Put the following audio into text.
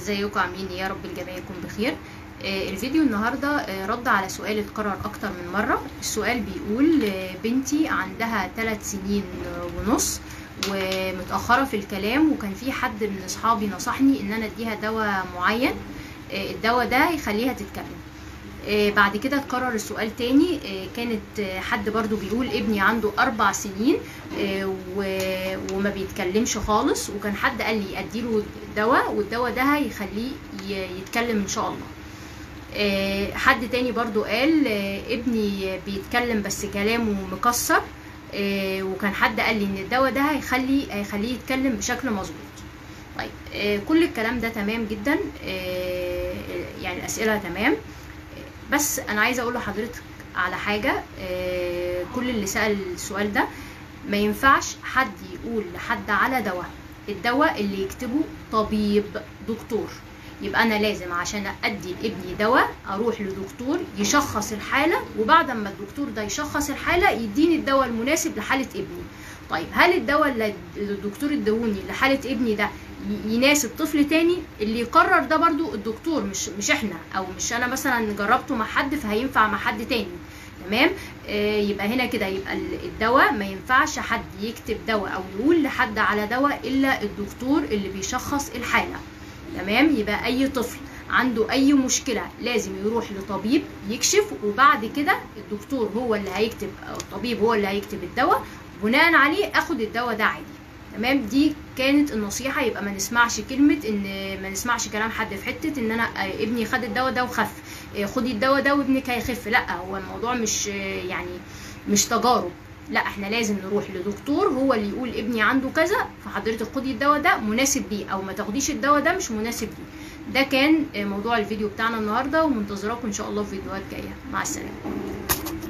ازيكم عاملين ايه يا رب الجميع يكون بخير آه، الفيديو النهارده آه، رد على سؤال اتكرر اكتر من مره السؤال بيقول آه، بنتي عندها 3 سنين ونص ومتاخره في الكلام وكان في حد من اصحابي نصحني ان انا اديها دواء معين آه، الدواء ده يخليها تتكلم آه، بعد كده اتكرر السؤال تاني آه، كانت آه، حد برضو بيقول ابني عنده اربع سنين آه، و- وما بيتكلمش خالص وكان حد قال لي اديله دواء والدواء ده هيخليه ي- يتكلم ان شاء الله آه، حد تاني برضو قال آه، ابني بيتكلم بس كلامه مكسر آه، وكان حد قال لي ان الدواء ده هيخلي هيخليه يتكلم بشكل مظبوط طيب آه، كل الكلام ده تمام جدا آه، يعني الاسئله تمام بس انا عايزه اقول لحضرتك على حاجه آه، كل اللي سال السؤال ده ما ينفعش حد يقول لحد على دواء الدواء اللي يكتبه طبيب دكتور يبقى انا لازم عشان ادي لابني دواء اروح لدكتور يشخص الحاله وبعد ما الدكتور ده يشخص الحاله يديني الدواء المناسب لحاله ابني طيب هل الدواء اللي الدكتور ادهوني لحاله ابني ده ي- يناسب طفل تاني اللي يقرر ده برضو الدكتور مش مش احنا او مش انا مثلا جربته مع حد فهينفع مع حد تاني تمام آه يبقى هنا كده يبقى ال- الدواء ما ينفعش حد يكتب دواء او يقول لحد على دواء الا الدكتور اللي بيشخص الحاله تمام يبقى اي طفل عنده اي مشكله لازم يروح لطبيب يكشف وبعد كده الدكتور هو اللي هيكتب أو الطبيب هو اللي هيكتب الدواء بناء عليه اخد الدواء ده عادي تمام دي كانت النصيحه يبقى ما نسمعش كلمه ان ما نسمعش كلام حد في حته ان انا آه، ابني خد الدواء ده وخف آه، خدي الدواء ده وابنك هيخف لا هو الموضوع مش آه، يعني مش تجارب لا احنا لازم نروح لدكتور هو اللي يقول ابني عنده كذا فحضرتك خدي الدواء ده مناسب ليه او ما تاخديش الدواء ده مش مناسب ليه ده كان آه، موضوع الفيديو بتاعنا النهارده ومنتظراكم ان شاء الله في فيديوهات جايه مع السلامه